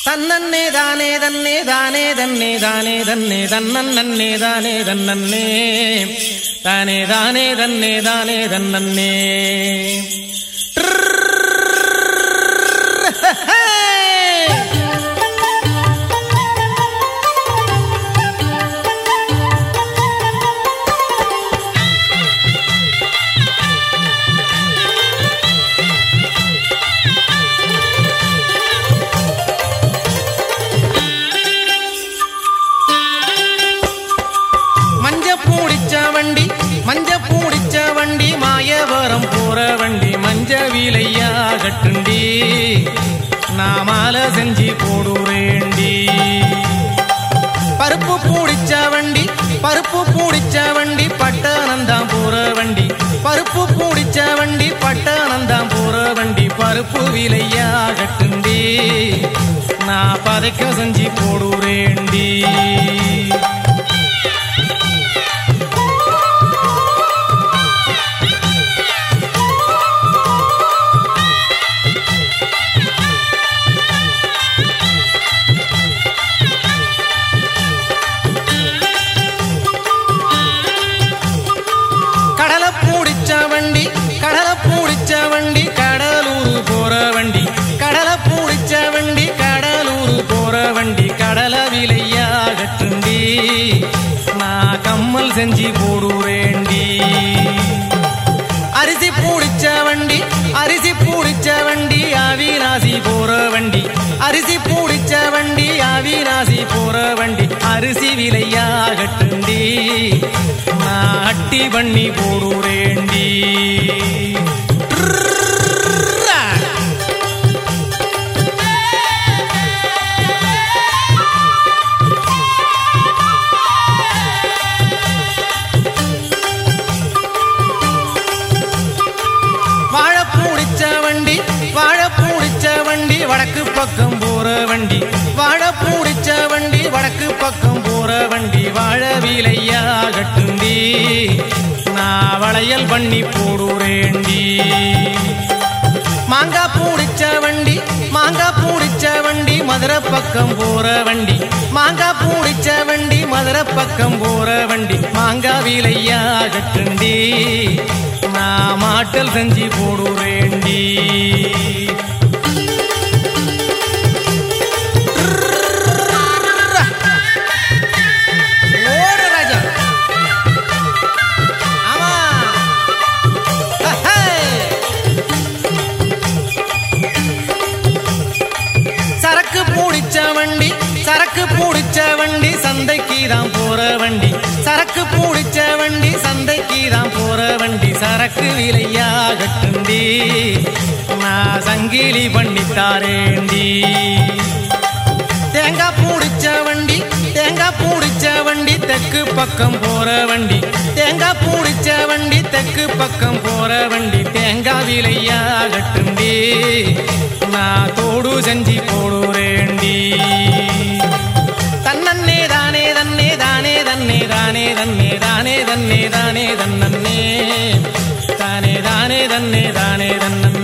தன்னன்னே தானே தன்னே தானே தன்னே தானே தன்னே தன்னன்னே தானே தன்னன்னே தானே தானே தன்னே தானே தன்னன்னே மஞ்ச பூடிச்ச வண்டி மஞ்ச பூடிச்ச வண்டி மாயவரம் போற வண்டி மஞ்ச வீலையா கட்டுண்டி நாமால செஞ்சு போடுறேண்டி பருப்பு பூடிச்ச வண்டி பருப்பு பூடிச்ச வண்டி பட்டணந்தான் போற வண்டி பருப்பு பூடிச்ச வண்டி பட்டணந்தான் போற வண்டி பருப்பு விலையா கட்டுண்டி நான் பதைக்க செஞ்சு போடுறேண்டி கடலை பூடிச்ச வண்டி கடலை பூடிச்ச வண்டி கடலூர் போற வண்டி கடலை பூடிச்ச வண்டி கடலூர் போற வண்டி கடலை விலையா கட்டுண்டி நான் கம்மல் செஞ்சு போடுறேண்டி அரிசி பூடிச்ச வண்டி அரிசி பூடிச்ச வண்டி அவிநாசி போற வண்டி அரிசி பூடிச்ச வண்டி அவிநாசி போற வண்டி அரிசி விலையா கட்டுண்டி நான் அட்டி பண்ணி போடுறேண்டி வாழ பூடிச்ச வண்டி வாழ பூடிச்ச வண்டி வடக்கு பக்கம் போற வண்டி வாழ பூடிச்ச வண்டி வடக்கு பக்கம் போற வண்டி வாழ வீலையா கட்டுண்டி நான் வளையல் பண்ணி போடுறேண்டி மாங்கா பூடிச்ச வண்டி மாங்கா பூடிச்ச வண்டி மதுரை பக்கம் போற வண்டி மாங்கா பூடிச்ச வண்டி மதுரை பக்கம் போற வண்டி மாங்கா விலையா கட்டுண்டி நான் மாட்டல் செஞ்சு போடுறேண்டி ஓடு ராஜா ஆமா ஹே சரக்கு பூடிச்ச வண்டி சரக்கு பூடிச்ச வண்டி சந்தைக்கு தான் போற வண்டி சரக்கு பூடிச்ச வண்டி சந்தைக்கு தான் போற வண்டி சரக்கு விலையா கட்டுண்டி நான் சங்கிலி பண்ணி தாரேண்டி தேங்காய் பூடிச்ச வண்டி தேங்காய் பூடிச்ச வண்டி தெற்கு பக்கம் போற வண்டி தேங்காய் பூடிச்ச வண்டி தெற்கு பக்கம் போற வண்டி தேங்காய் விலையா கட்டுண்டி நான் தோடு செஞ்சு போடுறேண்டி தன்னன்னே தானே தன்னே தானே தன்னே தானே தன்னே தானே தன்னே தானே தன்னன்னே தானே தானே தன்னே தானே தன்னன்னே